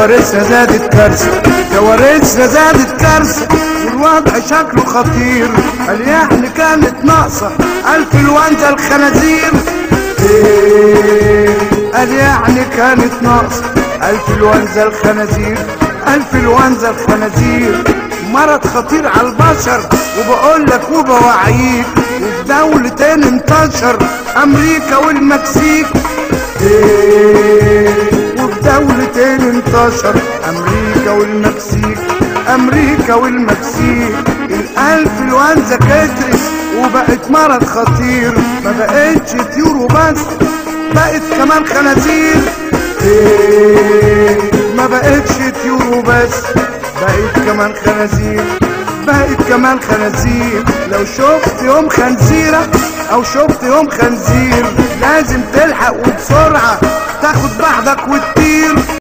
كوارثنا زادت كارثة كوارثنا زادت كارثة والوضع شكله خطير قال يعني كانت ناقصة انفلونزا الخنازير إيه قال يعني كانت ناقصة انفلونزا الخنازير انفلونزا الخنازير مرض خطير على البشر وبقول لك وبوعيك وفي دولتين انتشر امريكا والمكسيك إيه وفي دولتين انتشر امريكا والمكسيك امريكا والمكسيك الانفلونزا كترت وبقت مرض خطير ما بقتش طيور وبس بقت كمان خنازير إيه ما بقتش طيور وبس بقت كمان خنازير بقت كمان خنازير لو شفت يوم خنزيرة او شفت يوم خنزير لازم تلحق وبسرعة تاخد بعضك وتطير